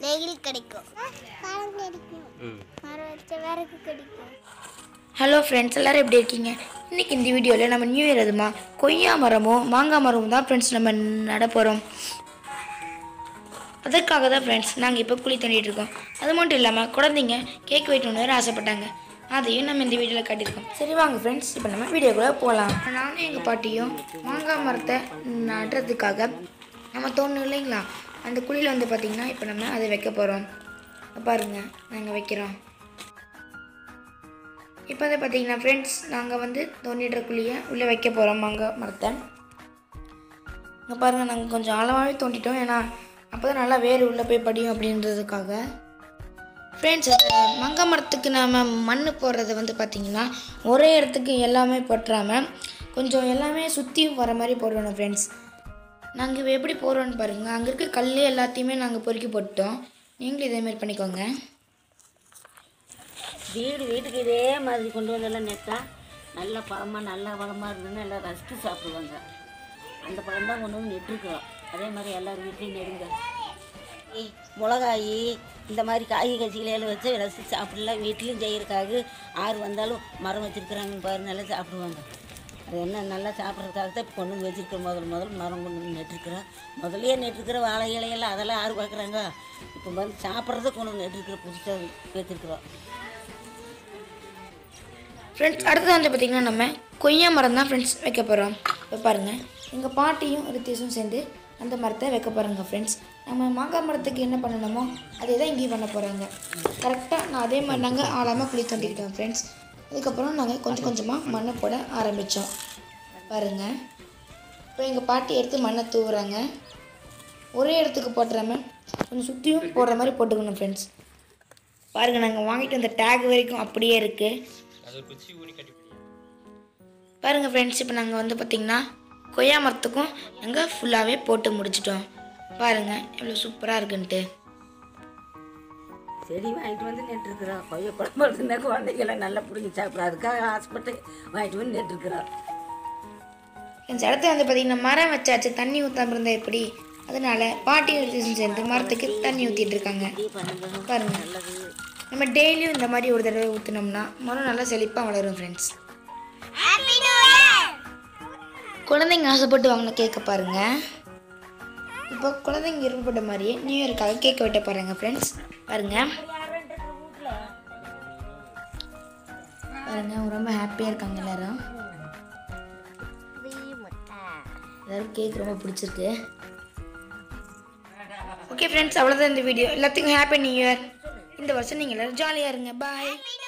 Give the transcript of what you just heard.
நெகிழ் கிடைக்கும் பழம் கிடைக்கும் மரம் வச்ச விறகு கிடைக்கும் ஹலோ ஃப்ரெண்ட்ஸ் எல்லாரும் எப்படி இருக்கீங்க இன்றைக்கி இந்த வீடியோவில் நம்ம நியூ இயர் அதுமா கொய்யா மரமும் மாங்காய் மரமும் தான் ஃப்ரெண்ட்ஸ் நம்ம நட போகிறோம் அதற்காக தான் ஃப்ரெண்ட்ஸ் நாங்கள் இப்போ குழி தண்டிட்டு இருக்கோம் அது மட்டும் இல்லாமல் குழந்தைங்க கேக் வெட்டணும்னு வேறு ஆசைப்பட்டாங்க அதையும் நம்ம இந்த வீடியோவில் காட்டியிருக்கோம் சரி வாங்க ஃப்ரெண்ட்ஸ் இப்போ நம்ம வீடியோக்குள்ளே போகலாம் நானும் எங்கள் பாட்டியும் மாங்காய் மரத்தை நடுறதுக்காக நம்ம தோணும் இல்லைங்களா அந்த குழியில் வந்து பார்த்திங்கன்னா இப்போ நம்ம அதை வைக்க போகிறோம் பாருங்கள் நாங்கள் வைக்கிறோம் இப்போ வந்து பார்த்தீங்கன்னா ஃப்ரெண்ட்ஸ் நாங்கள் வந்து தோண்டிடுற குழியை உள்ளே வைக்க போகிறோம் மாங்காய் மரத்தை இங்கே பாருங்கள் நாங்கள் கொஞ்சம் அளவாகவே தோண்டிட்டோம் ஏன்னா அப்போ தான் நல்லா வேர் உள்ளே போய் படியும் அப்படின்றதுக்காக ஃப்ரெண்ட்ஸ் மாங்காய் மரத்துக்கு நம்ம மண் போடுறது வந்து பார்த்திங்கன்னா ஒரே இடத்துக்கு எல்லாமே போட்டுறாமல் கொஞ்சம் எல்லாமே சுற்றி வர மாதிரி போடணும் ஃப்ரெண்ட்ஸ் நாங்கள் இப்போ எப்படி போடுறோன்னு பாருங்கள் அங்கே இருக்க கல் எல்லாத்தையுமே நாங்கள் பொறுக்கி போட்டோம் நீங்களும் இதேமாரி பண்ணிக்கோங்க வீடு வீட்டுக்கு இதே மாதிரி கொண்டு வந்தெல்லாம் நெட்டா நல்ல பழமாக நல்ல பழமாக இருந்ததுன்னு எல்லாம் ரசித்து சாப்பிடுவாங்க அந்த பழம் தான் கொண்டு வந்து நெட்டுருக்குறோம் அதே மாதிரி எல்லார் வீட்லேயும் நெடுங்க ஏய், மிளகாயி இந்த மாதிரி காய் கட்சிகளையெல்லாம் வச்சு ரசித்து சாப்பிடலாம் வீட்லேயும் செய்யறதுக்காக ஆறு வந்தாலும் மரம் வச்சுருக்குறாங்கன்னு பாரு நல்லா சாப்பிடுவாங்க அது என்ன நல்லா சாப்பிட்றதுக்காக தான் இப்போ கொண்டு வந்து வச்சுருக்கோம் முதல் முதல் மரம் கொண்டு வந்து நெட்டுருக்குறோம் முதல்லயே நெட்டுருக்கிற வாழை இலையெல்லாம் அதெல்லாம் யார் பார்க்குறாங்க இப்போ வந்து சாப்பிட்றதுக்கு கொண்டு வந்து நெட்டுருக்குற புதுசாக வச்சுருக்குறோம் ஃப்ரெண்ட்ஸ் அடுத்தது வந்து பார்த்திங்கன்னா நம்ம கொய்யா மரம் தான் ஃப்ரெண்ட்ஸ் வைக்க போகிறோம் இப்போ பாருங்கள் எங்கள் பாட்டியும் ரித்தீஸும் சேர்ந்து அந்த மரத்தை வைக்க போகிறாங்க ஃப்ரெண்ட்ஸ் நம்ம மாங்காய் மரத்துக்கு என்ன பண்ணணுமோ அதே தான் இங்கேயும் பண்ண போகிறாங்க கரெக்டாக நான் அதே மாதிரி நாங்கள் ஆழமாக குழி தோண்டிக்கிட்டோம் ஃப்ரெண்ட்ஸ் அதுக்கப்புறம் நாங்கள் கொஞ்சம் கொஞ்சமாக மண்ணை போட ஆரம்பித்தோம் பாருங்கள் இப்போ எங்கள் பாட்டி எடுத்து மண்ணை தூவுறாங்க ஒரே இடத்துக்கு போட்டுறாம கொஞ்சம் சுற்றியும் போடுற மாதிரி போட்டுக்கணும் ஃப்ரெண்ட்ஸ் பாருங்கள் நாங்கள் வாங்கிட்டு வந்த டேக் வரைக்கும் அப்படியே இருக்குது பாருங்கள் ஃப்ரெண்ட்ஸ் இப்போ நாங்கள் வந்து பார்த்திங்கன்னா கொய்யா மரத்துக்கும் நாங்கள் ஃபுல்லாகவே போட்டு முடிச்சிட்டோம் பாருங்கள் எவ்வளோ சூப்பராக இருக்குன்ட்டு செடி வாங்கிட்டு வந்து நெட்டுருக்குறோம் கொய்யா பழம் இருந்தால் குழந்தைங்களாம் நல்லா பிடிங்கி சாப்பிடும் அதுக்காக ஆசைப்பட்டு வாங்கிட்டு வந்து நெட்டுருக்குறோம் இந்த இடத்துல வந்து பார்த்திங்கன்னா மரம் வச்சாச்சு தண்ணி ஊற்றாம இருந்தால் எப்படி அதனால பாட்டி ரிலேஷன் சேர்ந்து மரத்துக்கு தண்ணி ஊற்றிட்டு இருக்காங்க பாருங்க நம்ம டெய்லியும் இந்த மாதிரி ஒரு தடவை ஊற்றினோம்னா மரம் நல்லா செழிப்பாக வளரும் ஃப்ரெண்ட்ஸ் ஹாப்பி நியூ இயர் குழந்தைங்க ஆசைப்பட்டு வாங்கின கேட்க பாருங்க இப்போ குழந்தைங்க விருப்பப்பட்ட மாதிரியே நியூ இயருக்காக கேக் வெட்ட போகிறாங்க ஃப்ரெண்ட்ஸ் பாருங்க பாருங்க அவங்க ரொம்ப ஹாப்பியாக இருக்காங்க எல்லாரும் எல்லாரும் கேக் ரொம்ப பிடிச்சிருக்கு ஓகே ஃப்ரெண்ட்ஸ் அவ்வளோதான் இந்த வீடியோ எல்லாத்துக்கும் ஹாப்பி நியூ இயர் இந்த வருஷம் நீங்கள் எல்லாரும் ஜாலியாக இருங்க பாய்